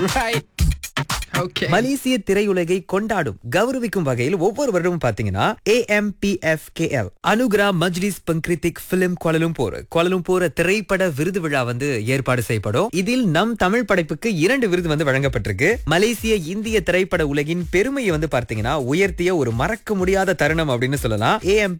Right. Okay. மலேசிய திரையுலகை கொண்டாடும் கௌரவிக்கும் வகையில் ஒவ்வொரு வருடமும் பாத்தீங்கன்னா AMPFKL அனுகிரா மஜ்லிஸ் பங்கிரித்திக் பிலிம் கோலலும்பூர் கோலலும்பூர் திரைப்பட விருது விழா வந்து ஏற்பாடு செய்யப்படும் இதில் நம் தமிழ் படைப்புக்கு இரண்டு விருது வந்து வழங்கப்பட்டிருக்கு மலேசிய இந்திய திரைப்பட உலகின் பெருமையை வந்து பார்த்தீங்கன்னா உயர்த்திய ஒரு மறக்க முடியாத தருணம் அப்படின்னு சொல்லலாம்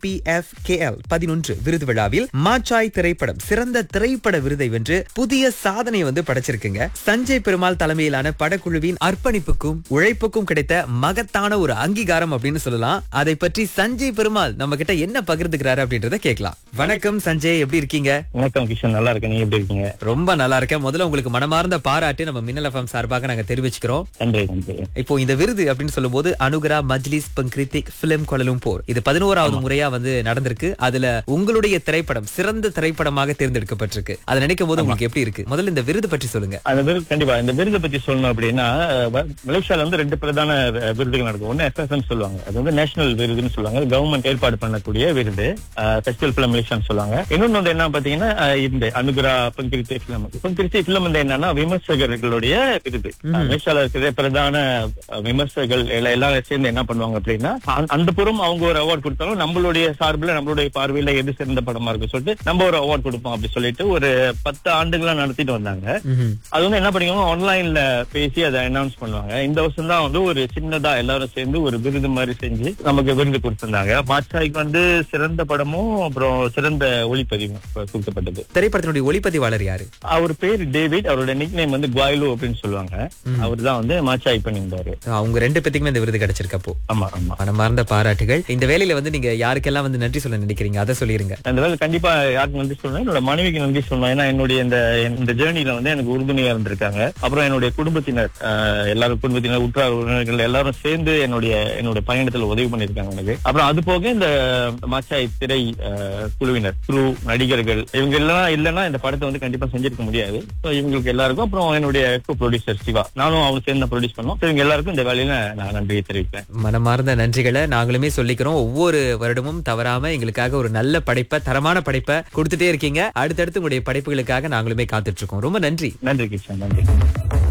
AMPFKL பதினொன்று விருது விழாவில் மாச்சாய் திரைப்படம் சிறந்த திரைப்பட விருதை வென்று புதிய சாதனை வந்து படைச்சிருக்குங்க சஞ்சய் பெருமாள் தலைமையிலான படக்குழுவின் அர்ப்பணிப்புக்கும் உழைப்புக்கும் கிடைத்த மகத்தான ஒரு அங்கீகாரம் அப்படின்னு சொல்லலாம் அதை பற்றி சஞ்சய் பெருமாள் நம்ம கிட்ட என்ன பகிர்ந்துக்கிறாரு அப்படின்றத கேட்கலாம் வணக்கம் சஞ்சய் எப்படி இருக்கீங்க வணக்கம் கிஷன் நல்லா இருக்கேன் நீங்க எப்படி இருக்கீங்க ரொம்ப நல்லா இருக்கேன் முதல்ல உங்களுக்கு மனமார்ந்த பாராட்டு நம்ம மின்னல் எஃப்எம் சார்பாக நாங்க தெரிவிச்சுக்கிறோம் நன்றி நன்றி இப்போ இந்த விருது அப்படின்னு சொல்லும்போது அனுகரா மஜ்லிஸ் பங்கிரித்திக் பிலிம் கோலலும்பூர் இது பதினோராவது முறையா வந்து நடந்திருக்கு அதுல உங்களுடைய திரைப்படம் சிறந்த திரைப்படமாக தேர்ந்தெடுக்கப்பட்டிருக்கு அதை நினைக்கும் போது உங்களுக்கு எப்படி இருக்கு முதல்ல இந்த விருது பற்றி சொல்லுங்க அந்த விருது கண்டிப்பா இந்த விருதை பத்தி சொல்லணும் அப்படின்னா அஹ், மலேசியால வந்து ரெண்டு பிரதான அஹ், விருதுகள் நடக்கும் ஒன்னு எஃப்எஸ்எம் சொல்லுவாங்க அது வந்து நேஷனல் விருதுன்னு சொல்லுவாங்க கவர்மெண்ட் ஏற்பாடு பண்ணக்கூடிய விருது ஃபெஸ்டிவல் பிலிம் மலேசியான்னு சொல்லுவாங்க இன்னொன்னு வந்து என்ன பாத்தீங்கன்னா அஹ், இந்த அனுகுரா பங்கிருத்தி பிலிம் பங்கிருத்தி பிலிம் வந்து என்னன்னா விமர்சகர்களுடைய விருது அஹ், மலேசியால இருக்கிற பிரதான அஹ், விமர்சகர்கள் எல்லாம் எல்லாரும் சேர்ந்து என்ன பண்ணுவாங்க அப்படின்னா அந்த- அந்த புறம் அவங்க ஒரு அவார்ட் கொடுத்தாலும் நம்மளுடைய சார்பில் நம்மளுடைய பார்வையில எது சிறந்த படமா இருக்கு சொல்லிட்டு நம்ம ஒரு அவார்ட் கொடுப்போம் அப்படி சொல்லிட்டு ஒரு பத்து ஆண்டுகளா நடத்திட்டு வந்தாங்க ம்ஹும். அது வந்து என்ன பண்ணிக்கோங்க ஆன்லைன்ல பேசி அதை அனௌன்ஸ் பண்ணுவாங்க இந்த வருஷம் தான் வந்து ஒரு சின்னதா எல்லாரும் சேர்ந்து ஒரு விருது மாதிரி செஞ்சு நமக்கு விருது கொடுத்திருந்தாங்க மாச்சாய்க்கு வந்து சிறந்த படமும் அப்புறம் சிறந்த ஒளிப்பதிவும் கொடுக்கப்பட்டது திரைப்படத்தினுடைய ஒளிப்பதிவாளர் யாரு அவர் பேர் டேவிட் அவரோட நிக் நேம் வந்து குவாய்லு அப்படின்னு சொல்லுவாங்க அவர் தான் வந்து மாச்சாய் பண்ணியிருந்தாரு அவங்க ரெண்டு பேத்துக்குமே இந்த விருது கிடைச்சிருக்கு அப்போ ஆமா ஆமா மனமார்ந்த பாராட்டுகள் இந்த வேலையில வந்து நீங்க யாருக்கெல்லாம் வந்து நன்றி சொல்ல நினைக்கிறீங்க அதை சொல்லிருங்க அந்த வேலை கண்டிப்பா யாருக்கு நன்றி சொல்லணும் என்னோட மனைவிக்கு நன்றி சொல்லணும் ஏன்னா என்னுடைய இந்த இந்த ஜேர்னில வந்து எனக்கு உறுதுணையா இருந்திருக்காங்க அப்புறம் என்னுடைய குடும்பத்தினர் ஆஹ், எல்லாரும் குடும்பத்தினர் உற்றார் உறவினர்கள் எல்லாரும் சேர்ந்து என்னுடைய என்னுடைய பயணத்துல உதவி பண்ணிருக்காங்க எனக்கு அப்புறம் அது போக இந்த மாச்சாய் திரை ஆஹ், குழுவினர் குழு நடிகர்கள் இவங்க எல்லாம் இல்லைன்னா இந்த படத்தை வந்து கண்டிப்பா செஞ்சிருக்க முடியாது So, இவங்களுக்கு எல்லாருக்கும் அப்புறம் என்னுடைய ப்ரொடியூசர் சிவா நானும் அவங்க சேர்ந்து ப்ரொடியூஸ் பண்ணோம் So, இவங்க எல்லாருக்கும் இந்த வேலையில நான் நன்றியை தெரிவிப்பேன் மனமார்ந்த நன்றிகளை நாங்களுமே சொல்லிக்கிறோம் ஒவ்வொரு வருடமும் தவறாம எங்களுக்காக ஒரு நல்ல படைப்பை தரமான படைப்பை கொடுத்துட்டே இருக்கீங்க அடுத்தடுத்து உங்களுடைய படைப்புகளுக்காக நாங்களுமே காத்துட்டு இருக்கோம் ரொம்ப நன்றி நன்றி கிருஷ்ணன் நன்றி